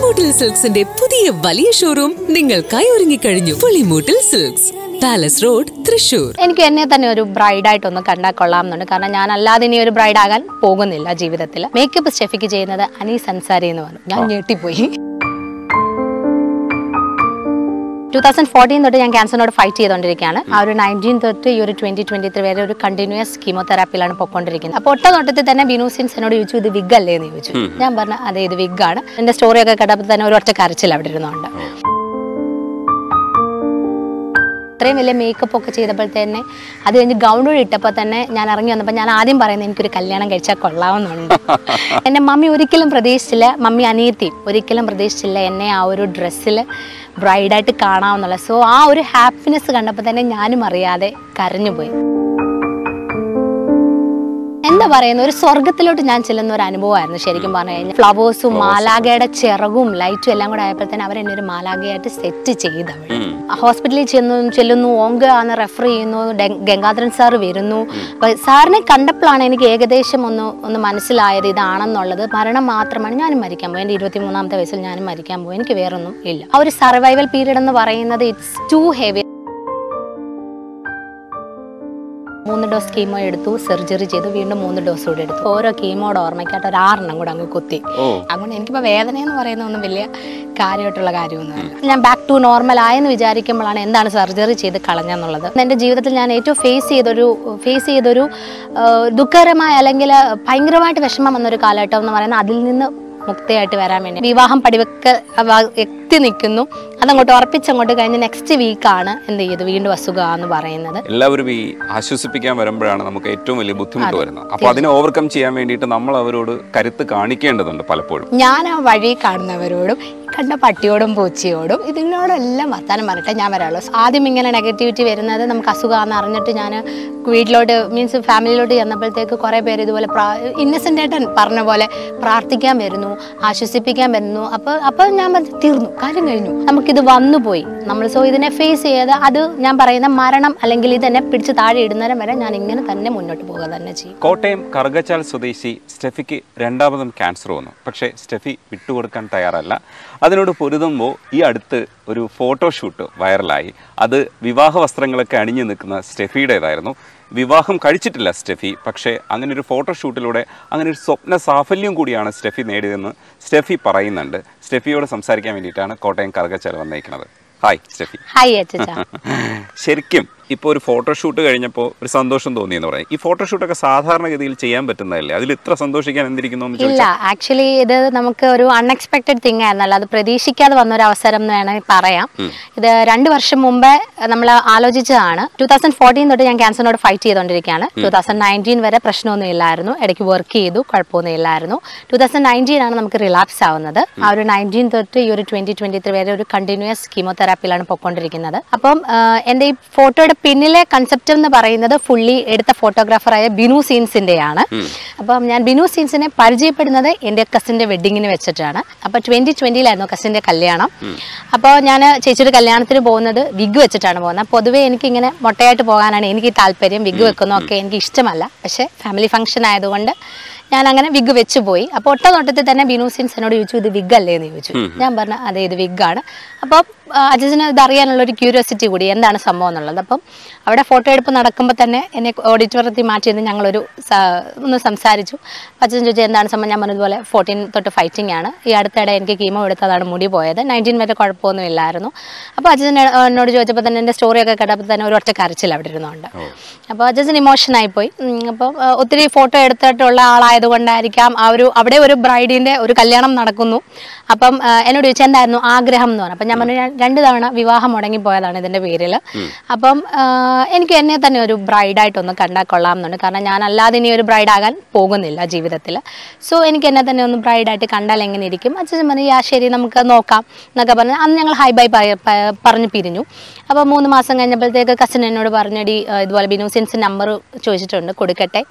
പുളിമൂട്ടിൽ സിൽക്സിന്റെ പുതിയ വലിയ ഷോറൂം നിങ്ങൾക്കായി ഒരുങ്ങിക്കഴിഞ്ഞു Pulimoottil silks palace road Thrissur എനിക്ക് എന്നെ തന്നെ ഒരു ബ്രൈഡായിട്ടൊന്ന് കണ്ടാൽ കൊള്ളാമെന്നുണ്ട് കാരണം ഞാൻ അല്ലാതെ ഇനി ഒരു ബ്രൈഡ് ആകാൻ പോകുന്നില്ല ജീവിതത്തിൽ മേക്കപ്പ് സ്റ്റെഫിക്ക് ചെയ്യുന്നത് അനീസ് അൻസാരി എന്ന് പറഞ്ഞു ഞാൻ ഞെട്ടിപ്പോയി ടൂ തൗസൻഡ് ഫോർട്ടീൻ തൊട്ട് ഞാൻ ക്യാൻസറിനോട് ഫൈറ്റ് ചെയ്തുകൊണ്ടിരിക്കുകയാണ് ആ ഒരു നയൻറ്റീൻ തൊട്ട് ഈ ഒരു ട്വന്റി ട്വന്റി ത്രീ വരെ ഒരു കണ്ടിന്യൂസ് കീമോതെറാപ്പിയിലാണ് പൊയ്ക്കൊണ്ടിരിക്കുന്നത് അപ്പോൾ ഒട്ട തൊട്ടത്തിൽ തന്നെ ബിനു സിൻസ് എന്നോട് ചോദിച്ചു ഇത് വിഗ് അല്ലേ എന്ന് ചോദിച്ചു ഞാൻ പറഞ്ഞു അതെ ഇത് വിഗ് ആണ് എന്റെ സ്റ്റോറിയൊക്കെ കേട്ടപ്പോൾ തന്നെ ഒരു ഒറ്റ കരച്ചിൽ അവിടെ ഇരുന്നുണ്ട് ഇത്രയും വലിയ മേക്കപ്പ് ഒക്കെ ചെയ്തപ്പോൾ തന്നെ അത് കഴിഞ്ഞ് ഗൗൺ ഇട്ടപ്പോൾ തന്നെ ഞാൻ ഇറങ്ങി വന്നപ്പോൾ ഞാൻ ആദ്യം പറയുന്നത് എനിക്കൊരു കല്യാണം കഴിച്ചാൽ കൊള്ളാവുന്നുണ്ട് എൻ്റെ മമ്മി ഒരിക്കലും പ്രതീക്ഷിച്ചില്ല മമ്മി അനിയത്തി ഒരിക്കലും പ്രതീക്ഷിച്ചില്ല എന്നെ ആ ഒരു ഡ്രസ്സിൽ ബ്രൈഡായിട്ട് കാണാമെന്നുള്ള സോ ആ ഒരു ഹാപ്പിനെസ് കണ്ടപ്പോൾ തന്നെ ഞാനും അറിയാതെ കരഞ്ഞുപോയി എന്താ പറയുന്ന ഒരു സ്വർഗത്തിലോട്ട് ഞാൻ ചെല്ലുന്ന ഒരു അനുഭവമായിരുന്നു ശരിക്കും പറഞ്ഞു കഴിഞ്ഞാൽ ഫ്ലവേഴ്സും മാലാഗയുടെ ചിറകും ലൈറ്റും എല്ലാം കൂടെ ആയപ്പോൾ തന്നെ അവരെന്നെ ഒരു മാലാഗയായിട്ട് സെറ്റ് ചെയ്തവൾ ഹോസ്പിറ്റലിൽ ചെന്നു ചെല്ലുന്നു ഓങ്ക ആണ് റെഫർ ചെയ്യുന്നു ഡെ- ഗംഗാധരൻ സാർ വരുന്നു അപ്പൊ സാറിനെ കണ്ടപ്പോഴാണ് എനിക്ക് ഏകദേശം ഒന്ന് ഒന്ന് മനസ്സിലായത് ഇതാണെന്നുള്ളത് മരണം മാത്രമാണ് ഞാനും മരിക്കാൻ പോയി എൻ്റെ ഇരുപത്തി മൂന്നാമത്തെ വയസ്സിൽ ഞാനും മരിക്കാൻ പോയി എനിക്ക് വേറൊന്നും ഇല്ല ആ ഒരു സർവൈവൽ പീരീഡ് എന്ന് പറയുന്നത് ഇറ്റ്സ് ടു ഹെവി മൂന്ന് ഡോസ് കീമോ എടുത്തു സർജറി ചെയ്തു വീണ്ടും മൂന്ന് ഡോസ് കൂടെ എടുത്തു ഓരോ കീമോയുടെ ഓർമ്മയ്ക്കായിട്ട് ഒരു ആറെണ്ണം കൂടെ അങ്ങ് കുത്തി അതുകൊണ്ട് എനിക്കിപ്പോൾ വേദന എന്ന് പറയുന്ന ഒന്നും വലിയ കാര്യമായിട്ടുള്ള കാര്യമൊന്നുമല്ല ഞാൻ ബാക്ക് ടു നോർമൽ ആയെന്ന് വിചാരിക്കുമ്പോഴാണ് എന്താണ് സർജറി ചെയ്ത് കളഞ്ഞെന്നുള്ളത് എൻ്റെ ജീവിതത്തിൽ ഞാൻ ഏറ്റവും ഫേസ് ചെയ്തൊരു ഫേസ് ചെയ്തൊരു ആ, ദുഃഖകരമായ അല്ലെങ്കിൽ ഭയങ്കരമായിട്ട് വിഷമം വന്നൊരു കാലഘട്ടം എന്ന് പറയുന്നത് അതിൽ നിന്ന് മുക്തയായിട്ട് വരാൻ വേണ്ടി വിവാഹം പടിവെക്ക് അവ- എത്തി നിൽക്കുന്നു അതങ്ങോട്ട് ഉറപ്പിച്ചങ്ങോട്ട് കഴിഞ്ഞ് നെക്സ്റ്റ് വീക്കാണ് എന്ത് ചെയ്തു വീണ്ടും അസുഖമാണെന്ന് പറയുന്നത് എല്ലാവരും ഈ ആശ്വസിപ്പിക്കാൻ വരുമ്പോഴാണ് നമുക്ക് ഏറ്റവും വലിയ ബുദ്ധിമുട്ട് വരുന്നത് അപ്പൊ അതിനെ ഓവർകം ചെയ്യാൻ വേണ്ടിയിട്ട് നമ്മൾ അവരോട് കരുത്ത് കാണിക്കേണ്ടതുണ്ട് പലപ്പോഴും ഞാൻ ആ വഴി കാണുന്നവരോടും കണ്ട പട്ടിയോടും പൂച്ചയോടും ഇതിനോടെല്ലാം വർത്താനം പറഞ്ഞിട്ട് ഞാൻ വരാറുള്ളൂ ആദ്യം ഇങ്ങനെ നെഗറ്റിവിറ്റി വരുന്നത് നമുക്ക് അസുഖമാണെന്ന് അറിഞ്ഞിട്ട് ഞാൻ വീട്ടിലോട്ട് മീൻസ് ഫാമിലിയിലോട്ട് ചെന്നപ്പോഴത്തേക്ക് കുറേ പേര് ഇതുപോലെ ഇന്നസെൻ്റ് ആയിട്ട് പറഞ്ഞ പോലെ പ്രാർത്ഥിക്കാൻ വരുന്നു ആശ്വസിപ്പിക്കാൻ വരുന്നു അപ്പോൾ അപ്പോൾ ഞാൻ പറഞ്ഞു തീർന്നു കാര്യം കഴിഞ്ഞു നമുക്കിത് വന്നുപോയി നമ്മൾ സോ ഇതിനെ ഫേസ് ചെയ്ത് അത് ഞാൻ പറയുന്ന മരണം അല്ലെങ്കിൽ ഇതെന്നെ പിടിച്ച് താഴെ ഇടുന്നേരം വരെ ഞാൻ ഇങ്ങനെ തന്നെ മുന്നോട്ട് പോകുക തന്നെ ചെയ്യും കോട്ടയം കറുകച്ചാൽ സ്വദേശി സ്റ്റെഫിക്ക് രണ്ടാമതും ക്യാൻസർ വന്നു പക്ഷേ സ്റ്റെഫി വിട്ടുകൊടുക്കാൻ തയ്യാറല്ല അതിനോട് പൊരുതുമ്പോൾ ഈ അടുത്ത് ഒരു ഫോട്ടോഷൂട്ട് വൈറലായി അത് വിവാഹ വസ്ത്രങ്ങളൊക്കെ അണിഞ്ഞു നിൽക്കുന്ന സ്റ്റെഫിയുടേതായിരുന്നു വിവാഹം കഴിച്ചിട്ടില്ല സ്റ്റെഫി പക്ഷേ അങ്ങനെ ഒരു ഫോട്ടോഷൂട്ടിലൂടെ അങ്ങനെ ഒരു സ്വപ്ന സാഫല്യം കൂടിയാണ് സ്റ്റെഫി നേടിയതെന്ന് സ്റ്റെഫി പറയുന്നുണ്ട് സ്റ്റെഫിയോട് സംസാരിക്കാൻ വേണ്ടിയിട്ടാണ് കോട്ടയം കറുകച്ചാൽ വന്നേക്കുന്നത് ഹായ് സ്റ്റെഫി ഹായ് അച്ഛാ ശരിക്കും ഇപ്പോൾ ഒരു ഫോട്ടോഷൂട്ട് കഴിഞ്ഞപ്പോൾ ഒരു സന്തോഷം തോന്നി എന്ന് പറയും ഈ ഫോട്ടോഷൂട്ടൊക്കെ സാധാരണഗതിയിൽ ചെയ്യാൻ പറ്റുന്നതല്ലേ അതിൽ ഇത്ര സന്തോഷിക്കാൻ എന്തിരിക്കുന്നു എന്ന് ഇല്ല ചോദിച്ചാൽ ആക്ച്വലി ഇത് നമുക്ക് ഒരു അൺഎക്സ്പെക്ടഡ് തിങ് ആയിരുന്നല്ലോ അത് പ്രതീക്ഷിക്കാതെ വന്ന ഒരു അവസരം എന്ന് വേണമെങ്കിൽ പറയാം ഇത് രണ്ട് വർഷം മുമ്പേ നമ്മൾ ആലോചിച്ചതാണ് ടൂ തൗസൻഡ് ഫോർട്ടീൻ തൊട്ട് ഞാൻ ക്യാൻസറിനോട് ഫൈറ്റ് ചെയ്തുകൊണ്ടിരിക്കുകയാണ് ടൂ തൗസൻഡ് നയൻറ്റീൻ വരെ പ്രശ്നമൊന്നും ഇല്ലായിരുന്നു ഇടയ്ക്ക് വർക്ക് ചെയ്തു കുഴപ്പമൊന്നും ഇല്ലായിരുന്നു ടൂ തൗസൻഡ് നയൻറ്റീൻ ആണ് നമുക്ക് റിലാപ്സ് ആവുന്നത് ആ ഒരു നയൻറ്റീൻ തൊട്ട് ഈ ഒരു ട്വന്റി ട്വന്റി ത്രീ വരെ ഒരു കണ്ടിന്യൂസ് കീമോതെറാപ്പിയിലാണ് പൊയ്ക്കൊണ്ടിരിക്കുന്നത് അപ്പം ആ, എൻ്റെ ഈ ഫോട്ടോയുടെ പിന്നിലെ കൺസെപ്റ്റ് എന്ന് പറയുന്നത് ഫുള്ളി എടുത്ത ഫോട്ടോഗ്രാഫറായ ബിനു സീൻസിൻ്റെയാണ് അപ്പം ഞാൻ ബിനു സീൻസിനെ പരിചയപ്പെടുന്നത് എൻ്റെ കസിൻ്റെ വെഡിങ്ങിന് വെച്ചിട്ടാണ് അപ്പോൾ ട്വൻറ്റി ട്വൻറ്റിയിലായിരുന്നു കസിൻ്റെ കല്യാണം അപ്പോൾ ഞാൻ ചേച്ചിയുടെ കല്യാണത്തിന് പോകുന്നത് വിഗ് വെച്ചിട്ടാണ് പോകുന്നത് പൊതുവേ എനിക്കിങ്ങനെ മൊട്ടയായിട്ട് പോകാനാണ് എനിക്ക് താല്പര്യം വിഗ് വെക്കുന്നതൊക്കെ എനിക്ക് ഇഷ്ടമല്ല പക്ഷേ ഫാമിലി ഫംഗ്ഷൻ ആയതുകൊണ്ട് ഞാൻ അങ്ങനെ വിഗ് വെച്ച് പോയി അപ്പോൾ ഒട്ട നോട്ടത്തിൽ തന്നെ ബിനു സിൻസ് എന്നോട് ചോദിച്ചു ഇത് വിഗ് അല്ലേ എന്ന് ചോദിച്ചു ഞാൻ പറഞ്ഞു അതെ ഇത് വിഗാണ് അപ്പോൾ അജസിന് ഇത് അറിയാനുള്ള ഒരു ക്യൂരിയോസിറ്റി കൂടി എന്താണ് സംഭവം എന്നുള്ളത് അപ്പം അവിടെ ഫോട്ടോ എടുപ്പ് നടക്കുമ്പോൾ തന്നെ എന്നെ ഓഡിറ്റോറിയത്തിൽ മാറ്റിയെന്ന് ഞങ്ങളൊരു സ- ഒന്ന് സംസാരിച്ചു അച്ഛൻ ചോദിച്ചു എന്താണ് സംഭവം ഞാൻ പറഞ്ഞതുപോലെ ഫോർട്ടീൻ തൊട്ട് ഫൈറ്റിംഗ് ആണ് ഈ അടുത്തിടെ എനിക്ക് കീമോ എടുത്തതാണ് മുടി പോയത് നയൻറ്റീൻ വരെ കുഴപ്പമൊന്നും ഇല്ലായിരുന്നു അപ്പോൾ അച്ഛൻ എന്നോട് ചോദിച്ചപ്പോൾ തന്നെ എൻ്റെ സ്റ്റോറിയൊക്കെ കേട്ടപ്പോൾ തന്നെ ഒരു ഒറ്റ കരച്ചിൽ അവിടെ ഇരുന്നുണ്ട് അപ്പോൾ അച്ഛൻ ഇമോഷനായി പോയി അപ്പം ആ, ഒത്തിരി ഫോട്ടോ എടുത്തിട്ടുള്ള ആളായതുകൊണ്ടായിരിക്കാം ആ ഒരു അവിടെ ഒരു ബ്രൈഡിന്റെ ഒരു കല്യാണം നടക്കുന്നു അപ്പം ആ, എന്നോട് ചോദിച്ചു എന്തായിരുന്നു ആഗ്രഹം എന്ന് പറഞ്ഞു അപ്പം ഞാൻ പറഞ്ഞു "ഞാൻ രണ്ട് തവണ വിവാഹം മുടങ്ങി പോയതാണ് ഇതിന്റെ പേരിൽ അപ്പം ആ, എനിക്ക് എന്നെ തന്നെ ഒരു ബ്രൈഡായിട്ടൊന്ന് കണ്ടാൽ കൊള്ളാം എന്നുണ്ട് കാരണം ഞാൻ അല്ലാതെ ഇനി ഒരു ബ്രൈഡ് ആകാൻ പോകുന്നില്ല ജീവിതത്തിൽ സോ എനിക്ക് എന്നെ തന്നെ ഒന്ന് ബ്രൈഡായിട്ട് കണ്ടാൽ എങ്ങനെ ഇരിക്കും അച്ഛൻ പറഞ്ഞു യാ ശരി നമുക്ക് നോക്കാം എന്നൊക്കെ പറഞ്ഞ് അന്ന് ഞങ്ങൾ ഹൈ ബൈ പറഞ്ഞു പിരിഞ്ഞു അപ്പോൾ മൂന്ന് മാസം കഴിഞ്ഞപ്പോഴത്തേക്ക് കസിൻ എന്നോട് പറഞ്ഞടി ആ, ഇതുപോലെ ബിനു സിൻസ് നമ്പർ ചോദിച്ചിട്ടുണ്ട് കൊടുക്കട്ടെ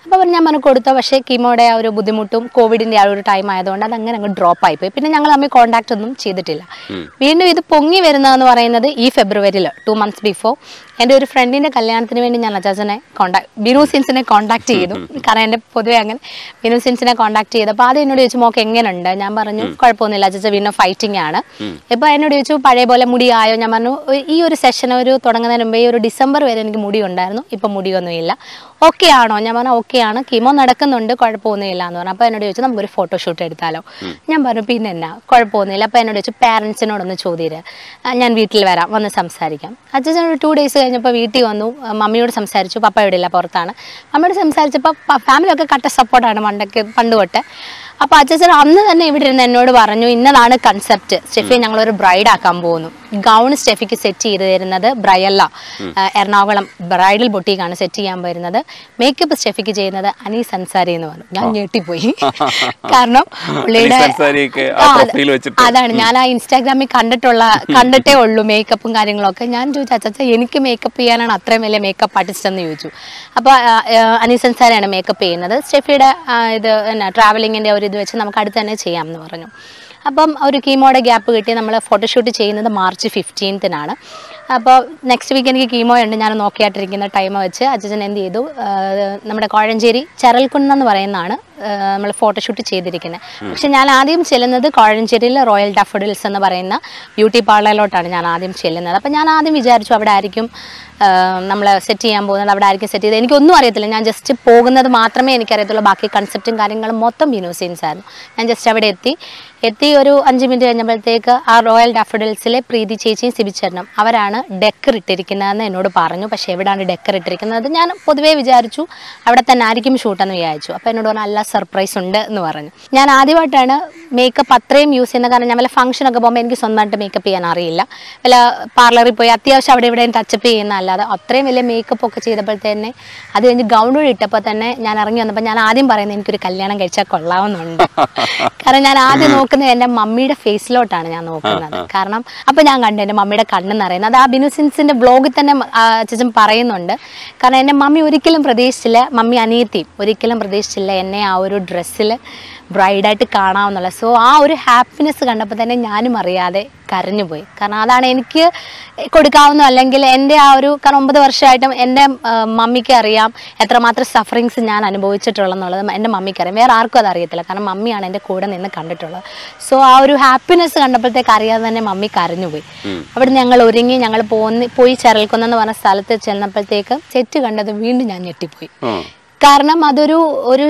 അപ്പോൾ പറഞ്ഞു ഞാൻ പറഞ്ഞു കൊടുത്തോ പക്ഷേ കീമോയുടെ ആ ഒരു ബുദ്ധിമുട്ടും കോവിഡിൻ്റെ ആ ഒരു ടൈം ആയതുകൊണ്ട് അത് അങ്ങനെ അങ്ങ് ഡ്രോപ്പ് ആയിപ്പോയി പിന്നെ ഞങ്ങൾ തമ്മിൽ കോൺടാക്ട് ഒന്നും ചെയ്തിട്ടില്ല വീണ്ടും ഇത് പൊങ്ങി വരുന്നതെന്ന് പറയുന്നത് ഈ ഫെബ്രുവരിയിൽ ടു മന്ത്സ് ബിഫോർ എൻ്റെ ഒരു ഫ്രണ്ടിൻ്റെ കല്യാണത്തിന് വേണ്ടി ഞാൻ അച്ചാച്ചനെ കോൺടാക്ട് ബിനു സിൻസിനെ കോൺടാക്ട് ചെയ്തു കാരണം എൻ്റെ പൊതുവെ അങ്ങനെ ബിനു സിൻസിനെ കോൺടാക്ട് ചെയ്തപ്പോൾ അത് എന്നോട് ചോദിച്ചു മോക്ക് എങ്ങനെയുണ്ട് ഞാൻ പറഞ്ഞു കുഴപ്പമൊന്നുമില്ല അച്ചാച്ച വീണ്ടും ഫൈറ്റിംഗ് ആണ് ഇപ്പോൾ എന്നോട് ചോദിച്ചു പഴയ പോലെ മുടി ആയോ ഞാൻ പറഞ്ഞു "ഒ- ഈ ഒരു സെഷൻ ഒരു തുടങ്ങുന്നതിന് മുമ്പേ ഈ ഒരു ഡിസംബർ വരെ എനിക്ക് മുടി ഉണ്ടായിരുന്നു ഇപ്പം മുടിയൊന്നുമില്ല ഓക്കെ ആണോ ഞാൻ പറഞ്ഞു ഓക്കെ ആണ് കീമോ നടക്കുന്നുണ്ട് കുഴപ്പമൊന്നുമില്ല എന്ന് പറഞ്ഞു അപ്പോൾ എന്നോട് ചോദിച്ചു നമുക്കൊരു ഫോട്ടോഷൂട്ട് എടുത്താലോ ഞാൻ പറഞ്ഞു പിന്നെ എന്നാ കുഴപ്പമൊന്നുമില്ല അപ്പോൾ എന്നോട് ചോദിച്ചു പാരൻസിനോടൊന്ന് ചോദ്യം ഞാൻ വീട്ടിൽ വരാം വന്ന് സംസാരിക്കാം അച്ഛൻ ഒരു ടു ഡേയ്സ് കഴിഞ്ഞപ്പോൾ വീട്ടിൽ വന്നു ആ, മമ്മിയോട് സംസാരിച്ചു പപ്പ ഇവിടെ ഇല്ല പുറത്താണ് മമ്മിയോട് സംസാരിച്ചപ്പോൾ ഫാമിലിയൊക്കെ കട്ട സപ്പോർട്ടാണ് പണ്ടൊക്കെ പണ്ട് തൊട്ട് അപ്പോൾ അച്ഛൻ അന്ന് തന്നെ ഇവിടെ ഇരുന്ന് എന്നോട് പറഞ്ഞു ഇന്നതാണ് കൺസെപ്റ്റ് സ്റ്റെഫി ഞങ്ങളൊരു ബ്രൈഡ് ആക്കാൻ പോകുന്നു ഗൗൺ സ്റ്റെഫിക്ക് സെറ്റ് ചെയ്ത് തരുന്നത് ബ്രയല്ല ആ, എറണാകുളം ബ്രൈഡൽ ബൊട്ടീക്കാണ് സെറ്റ് ചെയ്യാൻ വരുന്നത് മേക്കപ്പ് സ്റ്റെഫിക്ക് ചെയ്യുന്നത് അനീസ് അൻസാരി എന്ന് പറഞ്ഞു ഞാൻ ഞെട്ടിപ്പോയി കാരണം പുള്ളിയുടെ അനീസ് അൻസാരിയൊക്കെ ആ ആ, അത് profile വെച്ചിട്ട്. അതാണ് ഞാൻ ആ ഇൻസ്റ്റാഗ്രാമിൽ കണ്ടിട്ടുള്ള കണ്ടിട്ടേ ഉള്ളൂ മേക്കപ്പും കാര്യങ്ങളൊക്കെ ഞാൻ ചോദിച്ചു അച്ഛാ എനിക്ക് മേക്കപ്പ് ചെയ്യാനാണ് അത്രയും വലിയ മേക്കപ്പ് ആർട്ടിസ്റ്റ് എന്ന് ചോദിച്ചു അപ്പോൾ അനീസ് അൻസാരിയാണ് മേക്കപ്പ് ചെയ്യുന്നത് സ്റ്റെഫിയുടെ ആ, ഇത് എന്നാ ട്രാവലിങ്ങിൻ്റെ ഒരു ഇത് വെച്ച് നമുക്ക് അടുത്ത് തന്നെ ചെയ്യാം എന്ന് പറഞ്ഞു അപ്പം ഒരു കീമോയുടെ ഗ്യാപ്പ് കിട്ടി നമ്മൾ ഫോട്ടോഷൂട്ട് ചെയ്യുന്നത് മാർച്ച് ഫിഫ്റ്റീൻത്തിനാണ് അപ്പോൾ നെക്സ്റ്റ് വീക്ക് എനിക്ക് കീമോ ഉണ്ട് ഞാൻ നോക്കിയായിട്ടിരിക്കുന്ന ടൈം വെച്ച് അച്ഛൻ എന്ത് ചെയ്തു ആ, നമ്മുടെ കോഴഞ്ചേരി ചരൽക്കുന്ന് എന്ന് പറയുന്നതാണ് നമ്മൾ ഫോട്ടോഷൂട്ട് ചെയ്തിരിക്കുന്നത് പക്ഷെ ഞാൻ ആദ്യം ചെല്ലുന്നത് കോഴഞ്ചേരിയിൽ റോയൽ ഡഫഡിൽസ് എന്ന് പറയുന്ന ബ്യൂട്ടി പാർലറിലോട്ടാണ് ഞാൻ ആദ്യം ചെല്ലുന്നത് അപ്പം ഞാൻ ആദ്യം വിചാരിച്ചു അവിടെ ആയിരിക്കും നമ്മൾ സെറ്റ് ചെയ്യാൻ പോകുന്നത് അവിടെ ആയിരിക്കും സെറ്റ് ചെയ്ത് എനിക്കൊന്നും അറിയത്തില്ല ഞാൻ ജസ്റ്റ് പോകുന്നത് മാത്രമേ എനിക്കറിയത്തുള്ളൂ ബാക്കി കൺസെപ്റ്റും കാര്യങ്ങളും മൊത്തം ബിനോസിൻസ് ആയിരുന്നു ഞാൻ ജസ്റ്റ് അവിടെ എത്തി എത്തി ഒരു അഞ്ച് മിനിറ്റ് കഴിഞ്ഞപ്പോഴത്തേക്ക് ആ റോയൽ ഡഫഡിൽസിലെ പ്രീതി ചേച്ചിയും സിബിച്ചേട്ടനും അവരാണ് ഡെക്കർ ഇട്ടിരിക്കുന്നതെന്ന് എന്നോട് പറഞ്ഞു പക്ഷേ എവിടെയാണ് ഡെക്കർ ഇട്ടിരിക്കുന്നത് ഞാൻ പൊതുവേ വിചാരിച്ചു അവിടെ തന്നെ ആയിരിക്കും ഷൂട്ടെന്ന് വിചാരിച്ചു അപ്പോൾ എന്നോട് പറഞ്ഞു അല്ല സർപ്രൈസ് ഉണ്ട് എന്ന് പറഞ്ഞു ഞാൻ ആദ്യമായിട്ടാണ് മേക്കപ്പ് അത്രയും യൂസ് ചെയ്യുന്നത് കാരണം ഞാൻ വല്ല ഫംഗ്ഷനൊക്കെ പോകുമ്പോൾ എനിക്ക് സ്വന്തമായിട്ട് മേക്കപ്പ് ചെയ്യാൻ അറിയില്ല വല്ല പാർലറിൽ പോയി അത്യാവശ്യം അവിടെ ഇവിടെയും ടച്ചപ്പ് ചെയ്യുന്ന അല്ലാതെ അത്രയും വലിയ മേക്കപ്പ് ഒക്കെ ചെയ്തപ്പോൾ തന്നെ അത് കഴിഞ്ഞ് ഗൗൺ ഇട്ടപ്പോൾ തന്നെ ഞാൻ ഇറങ്ങി വന്നപ്പോൾ ഞാൻ ആദ്യം പറയുന്നത് എനിക്കൊരു കല്യാണം കഴിച്ചാൽ കൊള്ളാവുന്നുണ്ട് കാരണം ഞാൻ ആദ്യം നോക്കുന്നത് എൻ്റെ മമ്മിയുടെ ഫേസിലോട്ടാണ് ഞാൻ നോക്കുന്നത് കാരണം അപ്പോൾ ഞാൻ കണ്ടു എൻ്റെ മമ്മിയുടെ കണ്ണെന്ന് അറിയുന്നത് അത് ആ ബിനുസിൻസിൻ്റെ ബ്ലോഗിൽ തന്നെ ആ ചേച്ചൻ പറയുന്നുണ്ട് കാരണം എൻ്റെ മമ്മി ഒരിക്കലും പ്രതീക്ഷിച്ചില്ല മമ്മി അനിയത്തിയും ഒരിക്കലും പ്രതീക്ഷിച്ചില്ല എന്നെ ആ ഒരു ഡ്രസ്സിൽ ബ്രൈഡായിട്ട് കാണാമെന്നുള്ള സോ ആ ഒരു ഹാപ്പിനെസ് കണ്ടപ്പോൾ തന്നെ ഞാനും അറിയാതെ കരഞ്ഞുപോയി കാരണം അതാണ് എനിക്ക് കൊടുക്കാവുന്ന അല്ലെങ്കിൽ എൻ്റെ ആ ഒരു കാരണം ഒമ്പത് വർഷമായിട്ടും എൻ്റെ ആ, മമ്മിക്ക് അറിയാം എത്രമാത്രം സഫറിങ്സ് ഞാൻ അനുഭവിച്ചിട്ടുള്ളതെന്നുള്ളത് എൻ്റെ മമ്മിക്ക് അറിയാം വേറെ ആർക്കും അത് അറിയത്തില്ല കാരണം മമ്മിയാണ് എൻ്റെ കൂടെ നിന്ന് കണ്ടിട്ടുള്ളത് സോ ആ ഒരു ഹാപ്പിനെസ് കണ്ടപ്പോഴത്തേക്ക് അറിയാതെ തന്നെ മമ്മി കരഞ്ഞുപോയി അവിടെ ഞങ്ങൾ ഒരുങ്ങി ഞങ്ങൾ പോന്നി പോയി ചെറൽക്കുന്നെന്ന് പറഞ്ഞ സ്ഥലത്ത് ചെന്നപ്പോഴത്തേക്ക് സെറ്റ് കണ്ടത് വീണ്ടും ഞാൻ ഞെട്ടിപ്പോയി ഉം. കാരണം അതൊരു ഒരു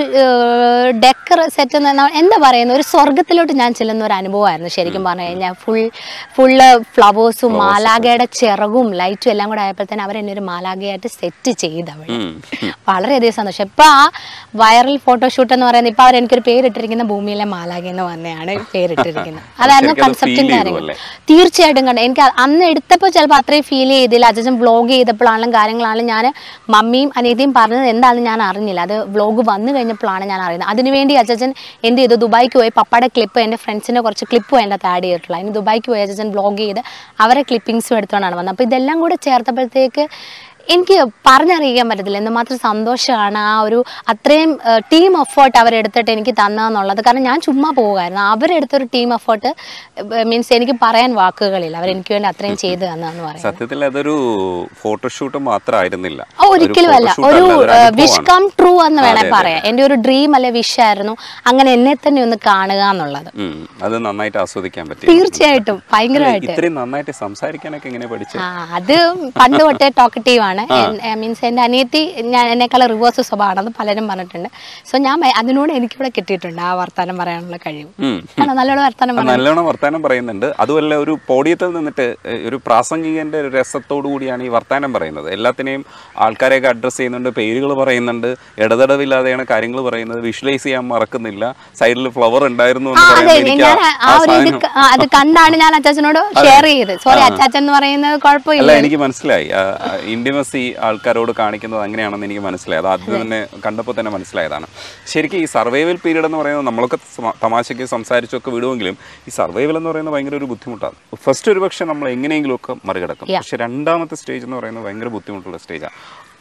ഡെക്കർ സെറ്റ് എന്താ പറയുന്നത് ഒരു സ്വർഗത്തിലോട്ട് ഞാൻ ചെല്ലുന്ന ഒരു അനുഭവമായിരുന്നു ശരിക്കും പറഞ്ഞു കഴിഞ്ഞാൽ ഫുൾ ഫുള്ള് ഫ്ലവേഴ്സും മാലാഗയുടെ ചിറകും ലൈറ്റും എല്ലാം കൂടെ ആയപ്പോഴത്തേന് അവരെന്നെ ഒരു മാലാഗയായിട്ട് സെറ്റ് ചെയ്ത് അവിടെ ഉം. വളരെയധികം സന്തോഷം ഇപ്പൊ ആ വൈറൽ ഫോട്ടോഷൂട്ട് എന്ന് പറയുന്നത് ഇപ്പൊ അവർ എനിക്കൊരു പേരിട്ടിരിക്കുന്ന ഭൂമിയിലെ മാലാഗ എന്ന് തന്നെയാണ് പേരിട്ടിരിക്കുന്നത് അതായിരുന്നു ശരിക്കും അത് കൺസെപ്റ്റും feel ചെയ്തു കാര്യങ്ങളും അല്ലേ? തീർച്ചയായിട്ടും കണ്ടു എനിക്ക് അ- അന്ന് എടുത്തപ്പോൾ ചിലപ്പോൾ അത്രയും ഫീൽ ചെയ്തില്ല അച്ഛൻ വ്ളോഗ് ചെയ്തപ്പോഴാണെങ്കിലും കാര്യങ്ങളാണെങ്കിലും ഞാൻ മമ്മിയും അനിയത്തിയും പറഞ്ഞത് എന്താണെന്ന് ഞാൻ അറിഞ്ഞില്ല അത് വ്ളോഗ് വന്നു കഴിഞ്ഞപ്പോഴാണ് ഞാൻ അറിയുന്നത് അതിനുവേണ്ടി അച്ഛൻ എന്ത് ചെയ്തു ദുബായിക്ക് പോയി പപ്പയുടെ ക്ലിപ്പ് എൻ്റെ ഫ്രണ്ട്സിൻ്റെ കുറച്ച് ക്ലിപ്പും എൻ്റെ അകത്ത് ആഡ് ചെയ്തിട്ടുള്ള അതിന് ദുബായിക്ക് പോയി അച്ഛൻ വ്ളോഗ് ചെയ്ത് അവരെ ക്ലിപ്പിങ്സും എടുത്തുകൊണ്ടാണ് വന്നത് അപ്പോൾ ഇതെല്ലാം കൂടെ ചേർത്തപ്പോഴത്തേക്ക് എനിക്ക് പറഞ്ഞറിയിക്കാൻ പറ്റത്തില്ല എന്തുമാത്രം സന്തോഷമാണ് ആ ഒരു അത്രയും ടീം എഫേർട്ട് അവരെടുത്തിട്ട് എനിക്ക് തന്നതെന്നുള്ളത് കാരണം ഞാൻ ചുമ്മാ പോവുമായിരുന്നു അവരെടുത്തൊരു ടീം എഫേർട്ട് മീൻസ് എനിക്ക് പറയാൻ വാക്കുകളില്ല അവരെനിക്ക് വേണ്ടി അത്രയും ചെയ്തു തന്നതെന്ന് പറയാം സത്യത്തിൽ അതൊരു ഫോട്ടോഷൂട്ട് മാത്രമായിരുന്നില്ല ഓ, ഒരിക്കലും അല്ല photoshoot ഒരു അല്ല, അതൊരു വിഷ് അനുഭവമാണ്. കം ട്രൂ എന്ന് വേണേ അതെ, അതെ. പറയാം എൻ്റെ ഒരു ഡ്രീം അല്ലെ വിഷ് ആയിരുന്നു അങ്ങനെ എന്നെ തന്നെ ഒന്ന് കാണുക എന്നുള്ളത് ഉം. അത് നന്നായിട്ട് ആസ്വദിക്കാൻ പറ്റി തീർച്ചയായിട്ടും ഭയങ്കരമായിട്ട് ഇത്രയും നന്നായിട്ട് സംസാരിക്കാനൊക്കെ എങ്ങനെ പഠിച്ചു ആ അത് പണ്ട് തൊട്ടേ ടോക്കറ്റീവ് ആണ് മീൻസ് എൻ്റെ അനിയത്തി ഞാൻ എന്നെക്കാളും റിവേഴ്സ് സ്വഭാവമാണെന്ന് പലരും പറഞ്ഞിട്ടുണ്ട് സോ ഞാൻ ഭയ- അതിനോട് എനിക്കിവിടെ കിട്ടിയിട്ടുണ്ട് ആ വർത്താനം പറയാനുള്ള കഴിവ് ഉം. ആണോ നല്ലോണം വർത്താനം ആ, പറയാം നല്ലോണം വർത്താനം പറയുന്നുണ്ട് അതുമല്ല ഒരു പോഡിയത്തിൽ നിന്നിട്ട് ഏ, ഒരു പ്രാസംഗികന്റെ ഒരു രസത്തോടു കൂടിയാണ് ഈ വർത്താനം പറയുന്നത് എല്ലാത്തിനെയും ആൾക്കാരെയൊക്കെ അഡ്രസ്സ് ചെയ്യുന്നുണ്ട് പേരുകൾ പറയുന്നുണ്ട് ഇടതടവില്ലാതെയാണ് കാര്യങ്ങൾ പറയുന്നത് വിഷ്വലൈസ് ചെയ്യാൻ മറക്കുന്നില്ല സൈഡിൽ ഫ്ലവർ ഉണ്ടായിരുന്നു ആ എന്ന് അതെ പറയുമ്പോൾ എനിക്ക് ഞാൻ ആ- ആ ആ ഒരു ഇത് സാധനം ക- ആ, അത് കണ്ടാണ് ഞാൻ അച്ചാച്ചനോട് ഷെയർ ചെയ്ത് സോറി അച്ചാച്ചൻ എന്ന് പറയുന്നത് കുഴപ്പമില്ല അല്ല എനിക്ക് മനസ്സിലായി ഇന്റിമസി ആൾക്കാരോട് കാണിക്കുന്നത് അങ്ങനെയാണെന്ന് എനിക്ക് മനസ്സിലായി അത് ആദ്യം തന്നെ കണ്ടപ്പോൾ തന്നെ മനസ്സിലായതാണ് ശരിക്കും ഈ സർവൈവൽ പീരീഡ് എന്ന് പറയുന്നത് നമ്മളൊക്കെ സമ- തമാശയ്ക്ക് സംസാരിച്ചൊക്കെ വിടുമെങ്കിലും ഈ സർവൈവൽ എന്ന് പറയുന്നത് ഭയങ്കര ഒരു ബുദ്ധിമുട്ടാണ് ഫസ്റ്റ് ഒരു പക്ഷേ നമ്മൾ എങ്ങനെയെങ്കിലുമൊക്കെ മറികടക്കും Yeah. പക്ഷെ രണ്ടാമത്തെ സ്റ്റേജ് എന്ന് പറയുന്നത് ഭയങ്കര ബുദ്ധിമുട്ടുള്ള സ്റ്റേജാണ്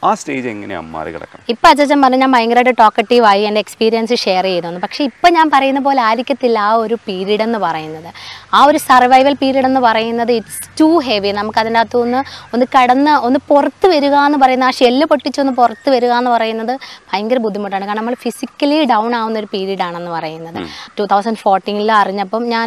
ആ സ്റ്റേജ് എങ്ങനെയാണ് മറികടക്കണം ഇപ്പം അച്ഛൻ പറഞ്ഞു ഞാൻ ഭയങ്കരമായിട്ട് ടോക്കറ്റീവ് ആയി എൻ്റെ എക്സ്പീരിയൻസ് ഷെയർ ചെയ്തു പക്ഷേ ഇപ്പം ഞാൻ പറയുന്ന പോലെ ആയിരിക്കത്തില്ല ആ ഒരു പീരീഡ് എന്ന് പറയുന്നത് ആ ഒരു സർവൈവൽ പീരീഡ് എന്ന് പറയുന്നത് ഇറ്റ്സ് ടു ഹെവി നമുക്ക് അതിൻ്റെ അകത്തുനിന്ന് ഒന്ന് കടന്ന് ഒന്ന് പുറത്ത് വരിക എന്ന് പറയുന്ന ആ ഷെല്ല് പൊട്ടിച്ചൊന്ന് പുറത്ത് വരിക എന്ന് പറയുന്നത് ഭയങ്കര ബുദ്ധിമുട്ടാണ് കാരണം നമ്മൾ ഫിസിക്കലി ഡൗൺ ആവുന്ന ഒരു പീരീഡ് ആണെന്ന് പറയുന്നത് ടൂ തൗസൻഡ് ഫോർട്ടീനിൽ അറിഞ്ഞപ്പം ഞാൻ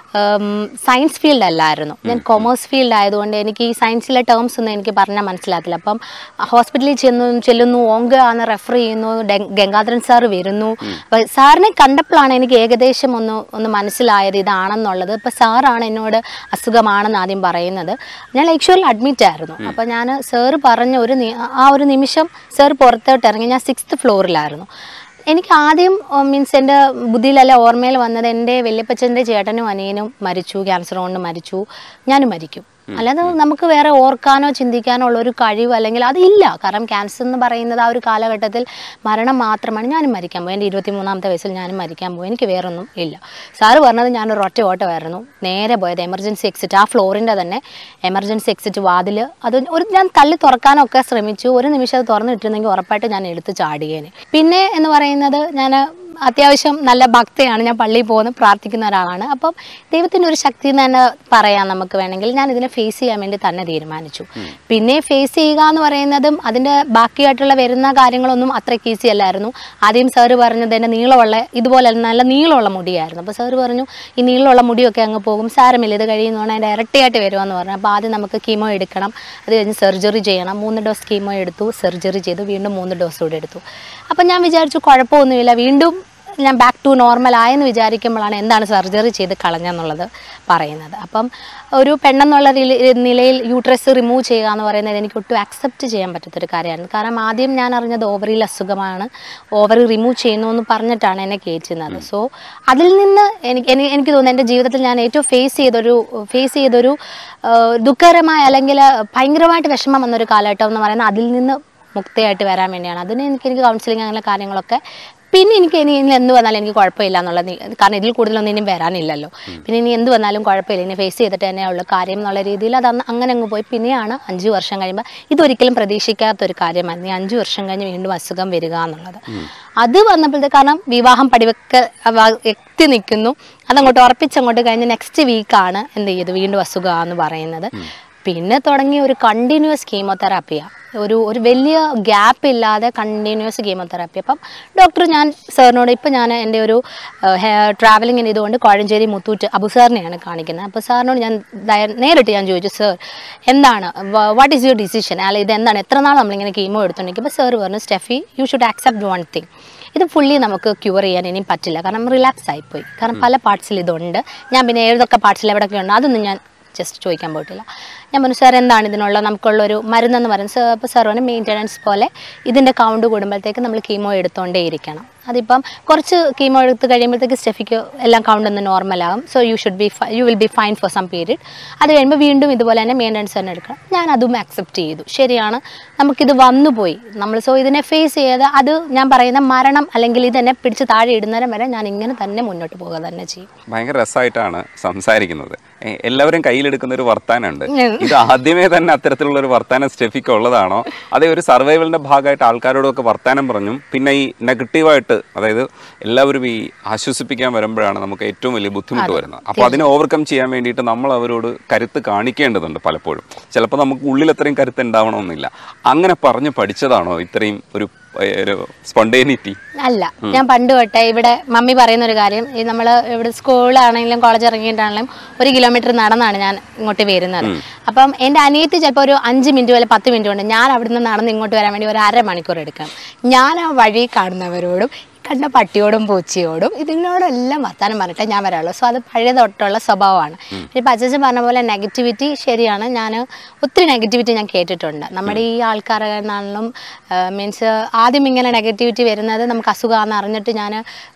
സയൻസ് ഫീൽഡ് അല്ലായിരുന്നു ഞാൻ കൊമേഴ്സ് ഫീൽഡ് ആയതുകൊണ്ട് എനിക്ക് ഈ സയൻസിലെ ടേംസ് ഒന്നും എനിക്ക് പറഞ്ഞാൽ മനസ്സിലാകത്തില്ല അപ്പം ഹോസ്പിറ്റലിൽ ചെന്നു ചെല്ലുന്നു ഓങ്ക ആണ് റെഫർ ചെയ്യുന്നു ഡെ- ഗംഗാധരൻ സാർ വരുന്നു അപ്പം സാറിനെ കണ്ടപ്പോഴാണ് എനിക്ക് ഏകദേശം ഒന്ന് ഒന്ന് മനസ്സിലായത് ഇതാണെന്നുള്ളത് ഇപ്പം സാറാണ് എന്നോട് അസുഖമാണെന്ന് ആദ്യം പറയുന്നത് ഞാൻ ലൈക്ഷറിൽ അഡ്മിറ്റ് ആയിരുന്നു അപ്പം ഞാൻ സാറ് പറഞ്ഞ ഒരു നി- ആ ഒരു നിമിഷം സാർ പുറത്തോട്ട് ഇറങ്ങി ഞാൻ സിക്സ്ത് ഫ്ലോറിലായിരുന്നു എനിക്ക് ആദ്യം മീൻസ് എൻ്റെ ബുദ്ധിയിലല്ല ഓർമ്മയിൽ വന്നത് എൻ്റെ വല്യപ്പച്ചൻ്റെ ചേട്ടനും അനിയനും മരിച്ചു ക്യാൻസർ കൊണ്ട് മരിച്ചു ഞാനും മരിക്കും അല്ലാതെ നമുക്ക് വേറെ ഓർക്കാനോ ചിന്തിക്കാനോ ഉള്ള ഒരു കഴിവ് അല്ലെങ്കിൽ അതില്ല കാരണം ക്യാൻസർ എന്ന് പറയുന്നത് ആ ഒരു കാലഘട്ടത്തിൽ മരണം മാത്രമാണ് ഞാനും മരിക്കാൻ പോയി എൻ്റെ ഇരുപത്തി മൂന്നാമത്തെ വയസ്സിൽ ഞാനും മരിക്കാൻ പോയി എനിക്ക് വേറൊന്നും ഇല്ല സാറ് പറഞ്ഞത് ഞാനൊരു ഒറ്റ ഓട്ടമായിരുന്നു നേരെ പോയത് എമർജൻസി എക്സിറ്റ് ആ ഫ്ലോറിൻ്റെ തന്നെ എമർജൻസി എക്സിറ്റ് വാതിൽ അത് ഒരു ഞാൻ തള്ളി തുറക്കാനൊക്കെ ശ്രമിച്ചു ഒരു നിമിഷം അത് തുറന്നിട്ടിരുന്നെങ്കിൽ ഉറപ്പായിട്ട് ഞാൻ എടുത്ത് ചാടിയേനെ പിന്നെ എന്ന് പറയുന്നത് ഞാൻ അത്യാവശ്യം നല്ല ഭക്തയാണ് ഞാൻ പള്ളിയിൽ പോകുന്ന പ്രാർത്ഥിക്കുന്ന ഒരാളാണ് അപ്പം ദൈവത്തിൻ്റെ ഒരു ശക്തി എന്ന് തന്നെ പറയാം നമുക്ക് വേണമെങ്കിൽ ഞാൻ ഇതിനെ ഫേസ് ചെയ്യാൻ വേണ്ടി തന്നെ തീരുമാനിച്ചു പിന്നെ ഫേസ് ചെയ്യുക എന്ന് പറയുന്നതും അതിൻ്റെ ബാക്കിയായിട്ടുള്ള വരുന്ന കാര്യങ്ങളൊന്നും അത്രയ്ക്ക് ഈസി അല്ലായിരുന്നു ആദ്യം സാറ് പറഞ്ഞത് എൻ്റെ നീളമുള്ള ഇതുപോലെ നല്ല നീളമുള്ള മുടിയായിരുന്നു അപ്പോൾ സാറ് പറഞ്ഞു ഈ നീളമുള്ള മുടിയൊക്കെ അങ്ങ് പോകും സാരമില്ല ഇത് കഴിയുന്നതാണ് അതിൻ്റെ ഇരട്ടിയായിട്ട് വരുമെന്ന് പറഞ്ഞു അപ്പോൾ ആദ്യം നമുക്ക് കീമോ എടുക്കണം അത് കഴിഞ്ഞ് സെർജറി ചെയ്യണം മൂന്ന് ഡോസ് കീമോ എടുത്തു സെർജറി ചെയ്തു വീണ്ടും മൂന്ന് ഡോസ് കൂടെ എടുത്തു അപ്പം ഞാൻ വിചാരിച്ചു കുഴപ്പമൊന്നുമില്ല വീണ്ടും ഞാൻ ബാക്ക് ടു നോർമൽ ആയെന്ന് വിചാരിക്കുമ്പോഴാണ് എന്താണ് സർജറി ചെയ്ത് കളഞ്ഞെന്നുള്ളത് പറയുന്നത് അപ്പം ഒരു പെണ്ണെന്നുള്ള റില- നിലയിൽ യൂട്രസ് റിമൂവ് ചെയ്യുക എന്ന് പറയുന്നത് എനിക്ക് ഒട്ടും അക്സെപ്റ്റ് ചെയ്യാൻ പറ്റാത്തൊരു കാര്യമായിരുന്നു കാരണം ആദ്യം ഞാൻ അറിഞ്ഞത് ഓവറിൽ അസുഖമാണ് ഓവറി റിമൂവ് ചെയ്യുന്നു എന്ന് പറഞ്ഞിട്ടാണ് എന്നെ കയറ്റുന്നത് സോ അതിൽ നിന്ന് എനിക്ക് എനിക്ക് എനിക്ക് തോന്നുന്നു എൻ്റെ ജീവിതത്തിൽ ഞാൻ ഏറ്റവും ഫേസ് ചെയ്തൊരു ഫേസ് ചെയ്തൊരു ആ, ദുഃഖകരമായ അല്ലെങ്കിൽ ഭയങ്കരമായിട്ട് വിഷമം വന്നൊരു കാലഘട്ടം എന്ന് പറയുന്നത് അതിൽ നിന്ന് മുക്തയായിട്ട് വരാൻ വേണ്ടിയാണ് അതിന് എനിക്ക് എനിക്ക് കൗൺസിലിംഗ് അങ്ങനെ കാര്യങ്ങളൊക്കെ പിന്നെ എനിക്ക് ഇനി ഇനി എന്ത് വന്നാലും എനിക്ക് കുഴപ്പമില്ല എന്നുള്ളത് നി- കാരണം ഇതിൽ കൂടുതലൊന്നും ഇനിയും വരാനില്ലല്ലോ പിന്നെ ഇനി എന്ത് വന്നാലും കുഴപ്പമില്ല ഇനി ഫേസ് ചെയ്തിട്ട് തന്നെ ഉള്ള കാര്യം എന്നുള്ള രീതിയിൽ അത് അന്ന് അങ്ങനെ അങ്ങ് പോയി പിന്നെയാണ് അഞ്ച് വർഷം കഴിയുമ്പോൾ ഇതൊരിക്കലും പ്രതീക്ഷിക്കാത്തൊരു കാര്യമായിരുന്നു ഈ അഞ്ച് വർഷം കഴിഞ്ഞ് വീണ്ടും അസുഖം വരിക എന്നുള്ളത് അത് വന്നപ്പോഴത്തെ കാരണം വിവാഹം പടിവെക്ക അവ- എത്തി നിൽക്കുന്നു അതങ്ങോട്ട് ഉറപ്പിച്ചങ്ങോട്ട് കഴിഞ്ഞ് നെക്സ്റ്റ് വീക്കാണ് എന്ത് ചെയ്തു വീണ്ടും അസുഖമാണെന്ന് പറയുന്നത് പിന്നെ തുടങ്ങിയ ഒരു കണ്ടിന്യൂസ് കീമോതെറാപ്പിയാണ് ഒരു ഒരു വലിയ ഗ്യാപ്പ് ഇല്ലാതെ കണ്ടിന്യൂസ് കീമോതെറാപ്പി അപ്പം ഡോക്ടർ ഞാൻ സാറിനോട് ഇപ്പം ഞാൻ എൻ്റെ ഒരു ട്രാവലിങ്ങിന് ഇതുകൊണ്ട് കോഴഞ്ചേരി മുത്തൂറ്റ് അബു സാറിനെയാണ് കാണിക്കുന്നത് അപ്പോൾ സാറിനോട് ഞാൻ ദയ- നേരിട്ട് ഞാൻ ചോദിച്ചു സർ എന്താണ് വാട്ട് ഈസ് യുവർ ഡിസിഷൻ അല്ല ഇത് എന്താണ് എത്ര നാൾ നമ്മളിങ്ങനെ കീമോ എടുത്തുകൊണ്ടിരിക്കുമ്പോൾ സാർ പറഞ്ഞു Steffi you should accept one thing ഇത് ഫുള്ളി നമുക്ക് ക്യൂർ ചെയ്യാൻ ഇനിയും പറ്റില്ല കാരണം റിലാക്സ് ആയിപ്പോയി കാരണം പല പാർട്സിൽ ഇതുണ്ട് ഞാൻ പിന്നെ ഏതൊക്കെ പാർട്സിൽ എവിടെയൊക്കെ ഉണ്ട് അതൊന്നും ഞാൻ ജസ്റ്റ് ചോദിക്കാൻ പോയിട്ടില്ല ഞാൻ പറഞ്ഞു സാർ എന്താണ് ഇതിനുള്ള നമുക്കുള്ളൊരു മരുന്നെന്ന് പറയുന്നത് സാർ അപ്പോൾ സാർ പറഞ്ഞു മെയിൻ്റനൻസ് പോലെ ഇതിൻ്റെ കൗണ്ട് കൂടുമ്പോഴത്തേക്ക് നമ്മൾ കീമോ എടുത്തുകൊണ്ടേ ഇരിക്കണം അതിപ്പം കുറച്ച് കീമോ എടുത്ത് കഴിയുമ്പോഴത്തേക്ക് സ്റ്റെഫിക്ക് എല്ലാം കൗണ്ട് ഒന്ന് നോർമലാകും so you should be you will be fine for some period അത് കഴിയുമ്പോൾ വീണ്ടും ഇതുപോലെ തന്നെ മെയിൻ്റനൻസ് തന്നെ എടുക്കണം ഞാൻ അതും അക്സെപ്റ്റ് ചെയ്തു ശരിയാണ് നമുക്കിത് വന്നുപോയി നമ്മൾ സോ ഇതിനെ ഫേസ് ചെയ്ത് അത് ഞാൻ പറയുന്ന മരണം അല്ലെങ്കിൽ ഇതെന്നെ പിടിച്ച് താഴെ ഇടുന്നേരം വരെ ഞാൻ ഇങ്ങനെ തന്നെ മുന്നോട്ട് പോകുക തന്നെ ചെയ്യും ഭയങ്കര രസമായിട്ടാണ് സംസാരിക്കുന്നത് ഏ, എല്ലാവരും കയ്യിലെടുക്കുന്ന ഒരു വർത്താനുണ്ട് ഉം. ഇത് ആദ്യമേ തന്നെ അത്തരത്തിലുള്ള ഒരു വർത്താനം സ്റ്റെഫിക്ക് ഉള്ളതാണോ അതേ ഒരു സർവൈവലിന്റെ ഭാഗമായിട്ട് ആൾക്കാരോടൊക്കെ വർത്താനം പറഞ്ഞും പിന്നെ ഈ നെഗറ്റീവായിട്ട് അതായത് എല്ലാവരും ഈ ആശ്വസിപ്പിക്കാൻ വരുമ്പോഴാണ് നമുക്ക് ഏറ്റവും വലിയ ബുദ്ധിമുട്ട് വരുന്നത് അപ്പോൾ അതിനെ ഓവർകം ചെയ്യാൻ വേണ്ടിയിട്ട് നമ്മൾ അവരോട് കരുത്ത് കാണിക്കേണ്ടതുണ്ട് പലപ്പോഴും ചിലപ്പോൾ നമുക്ക് ഉള്ളിൽ അത്രയും കരുത്ത് ഉണ്ടാവണമെന്നില്ല അങ്ങനെ പറഞ്ഞു പഠിച്ചതാണോ ഇത്രയും ഒരു ഏ, ഒരു സ്പോണ്ടേനിറ്റി അല്ല ഞാൻ പണ്ട് തൊട്ടേ ഇവിടെ മമ്മി പറയുന്ന ഒരു കാര്യം ഈ നമ്മൾ ഇവിടെ സ്കൂളാണെങ്കിലും കോളേജ് ഇറങ്ങിയിട്ടാണെങ്കിലും ഒരു കിലോമീറ്റർ നടന്നാണ് ഞാൻ ഇങ്ങോട്ട് വരുന്നത് അപ്പം എൻ്റെ അനിയത്തി ചിലപ്പോൾ ഒരു അഞ്ച് മിനിറ്റ് വരെ പത്ത് മിനിറ്റ് കൊണ്ട് ഞാൻ അവിടുന്ന് നടന്ന് ഇങ്ങോട്ട് വരാൻ വേണ്ടി ഒരു അരമണിക്കൂർ എടുക്കണം ഞാൻ ആ വഴി കാണുന്നവരോടും കണ്ട പട്ടിയോടും പൂച്ചയോടും ഇതിനോടെല്ലാം വർത്താനം പറഞ്ഞിട്ടേ ഞാൻ വരാറുള്ളൂ സോ അത് പഴയ തൊട്ടുള്ള സ്വഭാവമാണ് ഇപ്പം അച്ഛൻ പറഞ്ഞ പോലെ നെഗറ്റിവിറ്റി ശരിയാണ് ഞാൻ ഒത്തിരി നെഗറ്റിവിറ്റി ഞാൻ കേട്ടിട്ടുണ്ട് നമ്മുടെ ഈ ആൾക്കാരെന്നാണെങ്കിലും മീൻസ് ആദ്യം ഇങ്ങനെ നെഗറ്റിവിറ്റി വരുന്നത് നമുക്ക് അസുഖമാണെന്ന് അറിഞ്ഞിട്ട് ഞാൻ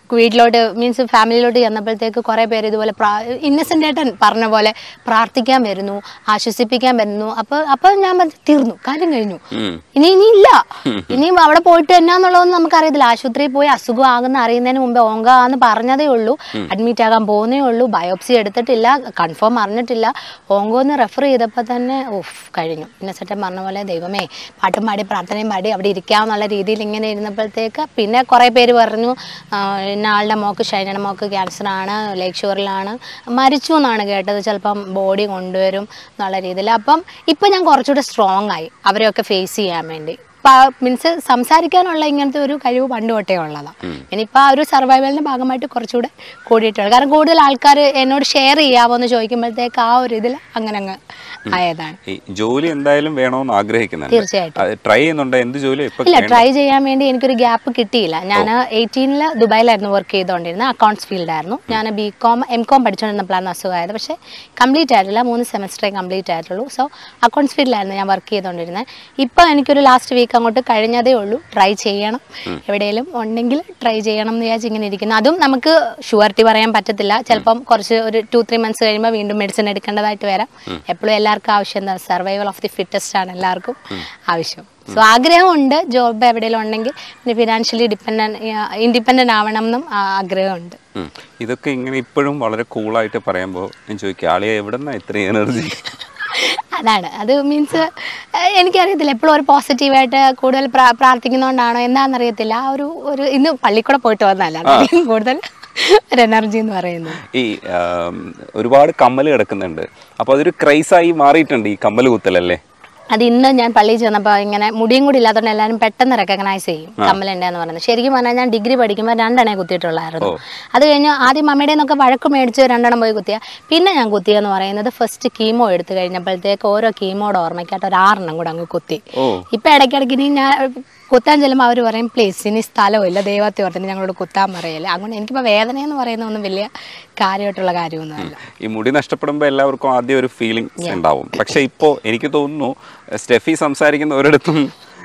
വീട്ടിലോട്ട് മീൻസ് ഫാമിലിയിലോട്ട് ചെന്നപ്പോഴത്തേക്ക് കുറേ പേര് ഇതുപോലെ ഇന്നസെൻ്റ് ആയിട്ട് പറഞ്ഞ പോലെ പ്രാർത്ഥിക്കാൻ വരുന്നു ആശ്വസിപ്പിക്കാൻ വരുന്നു അപ്പോൾ അപ്പോൾ ഞാൻ പറഞ്ഞു, തീർന്നു കാര്യം കഴിഞ്ഞു ഉം. ഇനി ഇനി ഇല്ല ഇനിയും അവിടെ പോയിട്ട് എന്നാന്നുള്ളതൊന്നും നമുക്കറിയത്തില്ല ആശുപത്രിയിൽ പോയി അസുഖം ആകുന്ന അറിയുന്നതിന് മുമ്പേ ഓങ്ക എന്ന് പറഞ്ഞതേ ഉള്ളൂ അഡ്മിറ്റ് ആകാൻ പോകുന്നേ ഉള്ളൂ ബയോപ്സി എടുത്തിട്ടില്ല കൺഫേം അറിഞ്ഞിട്ടില്ല ഓങ്കോ എന്ന് റെഫർ ചെയ്തപ്പോൾ തന്നെ ഓഫ് കഴിഞ്ഞു പിന്നെ സെറ്റൻ പറഞ്ഞ പോലെ ദൈവമേ പാട്ടും പാടി പ്രാർത്ഥനയും പാടി അവിടെ ഇരിക്കാമെന്നുള്ള രീതിയിൽ ഇങ്ങനെ ഇരുന്നപ്പോഴത്തേക്ക് പിന്നെ കുറേ പേര് പറഞ്ഞു ആ, ഇന്ന ആളുടെ മോക്ക് ഷൈനയുടെ മോക്ക് ക്യാൻസർ ആണ് ലേക്ക് ഷോറിലാണ് മരിച്ചു എന്നാണ് കേട്ടത് ചിലപ്പം ബോഡി കൊണ്ടുവരും എന്നുള്ള രീതിയിൽ അപ്പം ഇപ്പം ഞാൻ കുറച്ചുകൂടെ സ്ട്രോങ് ആയി അവരെയൊക്കെ ഫേസ് ചെയ്യാൻ വേണ്ടി മീൻസ് സംസാരിക്കാനുള്ള ഇങ്ങനത്തെ ഒരു കഴിവ് പണ്ട് തൊട്ടേ ഉള്ളതാണ് ഇനിയിപ്പോൾ ആ ഒരു സർവൈവലിന്റെ ഭാഗമായിട്ട് കുറച്ചുകൂടെ കൂടിയിട്ടുണ്ട് കാരണം കൂടുതൽ ആൾക്കാർ എന്നോട് ഷെയർ ചെയ്യാമോ എന്ന് ചോദിക്കുമ്പോഴത്തേക്ക് ആ ഒരു ഇതിൽ അങ്ങനെ അങ്ങ് ആയതാണ് ഈ ജോലി എന്തായാലും വേണമെന്ന് ആഗ്രഹിക്കുന്നുണ്ട് തീർച്ചയായിട്ടും. ട്രൈ ചെയ്യുന്നുണ്ട് എന്ത് ജോലി ഇപ്പൊ ഇല്ല ട്രൈ ചെയ്യാൻ വേണ്ടി എനിക്കൊരു ഗ്യാപ്പ് കിട്ടിയില്ല ഞാൻ എയ്റ്റീനിൽ ദുബായിലായിരുന്നു വർക്ക് ചെയ്തുകൊണ്ടിരുന്നത് അക്കൗണ്ട്സ് ഫീൽഡായിരുന്നു ഞാൻ ബി കോം എം കോം പഠിച്ചുകൊണ്ടിരുന്നപ്പോഴാണ് അസുഖമായത് പക്ഷേ കംപ്ലീറ്റ് ആയിട്ടില്ല മൂന്ന് സെമസ്റ്ററേ കംപ്ലീറ്റ് ആയിട്ടുള്ളൂ സോ അക്കൗണ്ട്സ് ഫീൽഡിലായിരുന്നു ഞാൻ വർക്ക് ചെയ്തുകൊണ്ടിരുന്നത് ഇപ്പോൾ എനിക്കൊരു ലാസ്റ്റ് വീക്ക് അങ്ങോട്ട് കഴിഞ്ഞതേ ഉള്ളൂ ട്രൈ ചെയ്യണം എവിടെയെങ്കിലും ഉണ്ടെങ്കിൽ ട്രൈ ചെയ്യണം എന്ന് വിചാരിച്ച് ഇങ്ങനെ ഇരിക്കുന്നു അതും നമുക്ക് ഷുവർട്ടി പറയാൻ പറ്റത്തില്ല ചിലപ്പം കുറച്ച് ഒരു ടു ത്രീ മന്ത്സ് കഴിയുമ്പോൾ വീണ്ടും മെഡിസിൻ എടുക്കേണ്ടതായിട്ട് വരാം എപ്പോഴും എല്ലാവർക്കും ആവശ്യം എന്താ സർവൈവൽ ഓഫ് ദി ഫിറ്റസ്റ്റ് ആണ് എല്ലാവർക്കും ആവശ്യം സോ ആഗ്രഹമുണ്ട് ജോബ് എവിടെയെങ്കിലും ഉണ്ടെങ്കിൽ പിന്നെ ഫിനാൻഷ്യലി ഡിപ്പെൻഡൻ ഇൻഡിപെൻഡൻ്റ് ആവണം എന്നും ആ- ആഗ്രഹമുണ്ട് ഉം. ഇതൊക്കെ ഇങ്ങനെ ഇപ്പോഴും വളരെ കൂളായിട്ട് പറയുമ്പോൾ ഞാൻ ചോദിക്കുക ആളിയെ എവിടെ നിന്നാ ഇത്രയും എനർജി അതാണ് അത് മീൻസ് എനിക്കറിയത്തില്ല എപ്പോഴും ഒരു പോസിറ്റീവായിട്ട് കൂടുതൽ പ്രാ- പ്രാർത്ഥിക്കുന്നതുകൊണ്ടാണോ എന്താണെന്നറിയത്തില്ല ആ ഒരു ഒരു ഇന്ന് പള്ളിക്കൂടെ പോയിട്ട് വന്നതല്ല അതായിരിക്കും കൂടുതൽ ഒരു എനർജി എന്ന് പറയുന്നത് ഈ ആം, ഒരുപാട് കമ്മൽ കിടക്കുന്നുണ്ട് അപ്പോൾ അതൊരു ക്രൈസായി മാറിയിട്ടുണ്ട് ഈ കമ്മൽ കുത്തലല്ലേ അത് ഇന്ന് ഞാൻ പള്ളിയിൽ ചെന്നപ്പോൾ ഇങ്ങനെ മുടിയും കൂടി ഇല്ലാത്തതുകൊണ്ട് എല്ലാവരും പെട്ടെന്ന് റെക്കഗ്നൈസ് ചെയ്യും കമ്മലുണ്ട് എന്ന് പറയുന്നത് ശരിക്കും പറഞ്ഞാൽ ഞാൻ ഡിഗ്രി പഠിക്കുമ്പോൾ രണ്ടെണ്ണേ കുത്തിയിട്ടുള്ളായിരുന്നു അത് കഴിഞ്ഞ് ആദ്യം മമ്മിയുടെ നിന്നൊക്കെ വഴക്ക് മേടിച്ച് രണ്ടെണ്ണം പോയി കുത്തിയ പിന്നെ ഞാൻ കുത്തിയെന്ന് പറയുന്നത് ഫസ്റ്റ് കീമോ എടുത്തു കഴിഞ്ഞപ്പോഴത്തേക്ക് ഓരോ കീമോയുടെ ഓർമ്മയ്ക്കായിട്ട് ഒരു ആറെണ്ണം കൂടെ അങ്ങ് കുത്തി ഓ ഇപ്പൊ ഇടയ്ക്കിടയ്ക്ക് ഇനി ഞാൻ കുത്താൻ ചെല്ലുമ്പോൾ അവർ പറയും പ്ലീസ് ഇനി സ്ഥലമില്ല ദൈവത്തെ ഓർത്തിന് ഞങ്ങളോട് കുത്താൻ പറയല്ലേ അതുകൊണ്ട് എനിക്കിപ്പോൾ വേദന എന്ന് പറയുന്ന ഒന്നും വലിയ കാര്യമായിട്ടുള്ള കാര്യമൊന്നുമല്ല ഈ മുടി നഷ്ടപ്പെടുമ്പോൾ എല്ലാവർക്കും ആദ്യം ഒരു ഫീലിങ്സ് ഉണ്ടാവും പക്ഷെ ഇപ്പോൾ എനിക്ക് തോന്നുന്നു സ്റ്റെഫി സംസാരിക്കുന്ന ഒരിടത്തും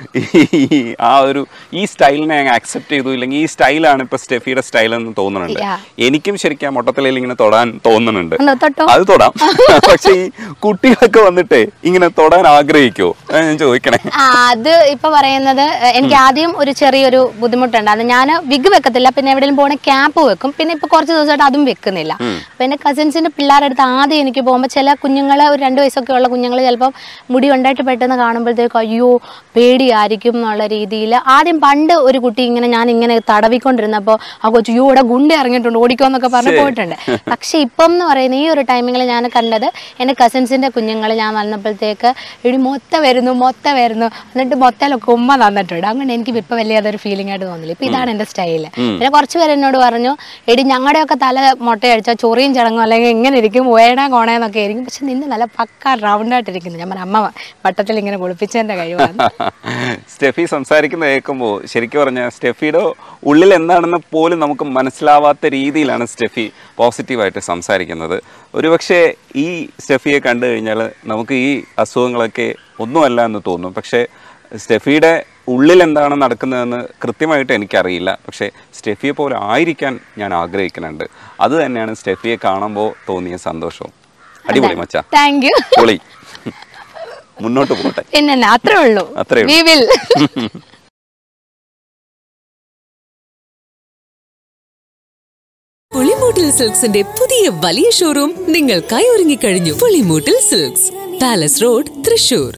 ഈ ആ ഒരു ഈ സ്റ്റൈലിനെ ഞാൻ ആക്സെപ്റ്റ് ചെയ്തു ഇല്ലെങ്കിൽ ഈ സ്റ്റൈലാണ് ഇപ്പൊ സ്റ്റെഫിയുടെ സ്റ്റൈൽ എന്ന് തോന്നുന്നുണ്ട് Yeah. എനിക്കും ശരിക്കും ആ മൊട്ടത്തലയിൽ ഇങ്ങനെ തൊടാൻ തോന്നുന്നുണ്ട് ഒന്ന് തൊട്ടോ അത് തൊടാം പക്ഷെ ഈ കുട്ടികളൊക്കെ വന്നിട്ട് ഇങ്ങനെ തൊടാൻ ആഗ്രഹിക്കോ അതാ ഞാൻ ചോദിക്കണേ ആ, അത് ഇപ്പൊ പറയുന്നത് എ, എനിക്ക് ആദ്യം ഒരു ചെറിയൊരു ബുദ്ധിമുട്ടുണ്ട് അത് ഞാൻ വിഗ് വെക്കത്തില്ല പിന്നെ എവിടെയെങ്കിലും പോകണ ക്യാപ്പ് വെക്കും പിന്നെ ഇപ്പൊ കുറച്ച് ദിവസമായിട്ട് അതും വെക്കുന്നില്ല അപ്പൊ എന്റെ കസിൻസിന്റെ പിള്ളേരുടെ അടുത്ത് ആദ്യം എനിക്ക് പോകുമ്പോൾ ചില കുഞ്ഞുങ്ങളെ ഒരു രണ്ട് വയസ്സൊക്കെ ഉള്ള കുഞ്ഞുങ്ങൾ ചിലപ്പോൾ മുടി ഉണ്ടായിട്ട് പെട്ടെന്ന് കാണുമ്പോഴത്തേക്ക് അയ്യോ പേടിയായിരിക്കും എന്നുള്ള രീതിയിൽ ആദ്യം പണ്ട് ഒരു കുട്ടി ഇങ്ങനെ ഞാൻ ഇങ്ങനെ തടവിക്കൊണ്ടിരുന്നപ്പോൾ ആ കൊച്ചു അയ്യോ ഇവിടെ ഗുണ്ട ഇറങ്ങിയിട്ടുണ്ട് ഓടിക്കോ എന്നൊക്കെ പറഞ്ഞ് പോയിട്ടുണ്ട് പക്ഷെ ഇപ്പം എന്ന് പറയുന്ന ഈ ഒരു ടൈമിങ്ങിൽ ഞാൻ കണ്ടത് എൻ്റെ കസിൻസിൻ്റെ കുഞ്ഞുങ്ങൾ ഞാൻ വന്നപ്പോഴത്തേക്ക് ഇടി മൊത്ത വരുന്നു മൊത്ത വരുന്നു എന്നിട്ട് മൊത്തയിലൊക്കെ ഉമ്മ തന്നിട്ടുണ്ട് അങ്ങനെ എനിക്ക് ഇപ്പം വലിയ അതൊരു ഫീലിംഗ് ആയിട്ട് തോന്നില്ല ഇപ്പം ഇതാണ് എൻ്റെ സ്റ്റൈല് പിന്നെ കുറച്ച് പേര് എന്നോട് പറഞ്ഞു എടി ഞങ്ങളുടെയൊക്കെ തല മുട്ടയടിച്ചാൽ ചൊറിയും ചടങ്ങും അല്ലെങ്കിൽ ഇങ്ങനെ ഇരിക്കും വേണ കോണേന്നൊക്കെ ആയിരിക്കും പക്ഷെ നിന്നെ നല്ല പക്ക റൗണ്ടായിട്ടിരിക്കുന്നു ഞാൻ പറഞ്ഞ അമ്മ വട്ടത്തിൽ ഇങ്ങനെ കുളിപ്പിച്ചതിൻ്റെ കഴിവാണ് സ്റ്റെഫി സംസാരിക്കുന്ന കേൾക്കുമ്പോൾ ശരിക്കും പറഞ്ഞാൽ സ്റ്റെഫിയുടെ ഉള്ളിൽ എന്താണെന്ന് പോലും നമുക്ക് മനസ്സിലാവാത്ത രീതിയിലാണ് സ്റ്റെഫി പോസിറ്റീവായിട്ട് സംസാരിക്കുന്നത് ഒരുപക്ഷെ ഈ സ്റ്റെഫിയെ കണ്ടു കഴിഞ്ഞാൽ നമുക്ക് ഈ അസുഖങ്ങളൊക്കെ ഒന്നുമല്ല എന്ന് തോന്നും പക്ഷേ സ്റ്റെഫിയുടെ ഉള്ളിൽ എന്താണ് നടക്കുന്നതെന്ന് കൃത്യമായിട്ട് എനിക്കറിയില്ല പക്ഷേ സ്റ്റെഫിയെ പോലെ ആയിരിക്കാൻ ഞാൻ ആഗ്രഹിക്കുന്നുണ്ട് അത് തന്നെയാണ് സ്റ്റെഫിയെ കാണുമ്പോൾ തോന്നിയ സന്തോഷവും അടിപൊളി മച്ച താങ്ക് യു പൊളി മുന്നോട്ട് പോട്ടെ പിന്നെ അത്രേ ഉള്ളൂ അത്രേ ഉള്ളൂ. വി വിൽ പുളിമൂട്ടിൽ സിൽക്സിന്റെ പുതിയ വലിയ ഷോറൂം നിങ്ങൾക്കായി ഒരുങ്ങിക്കഴിഞ്ഞു Pulimoottil silks palace road Thrissur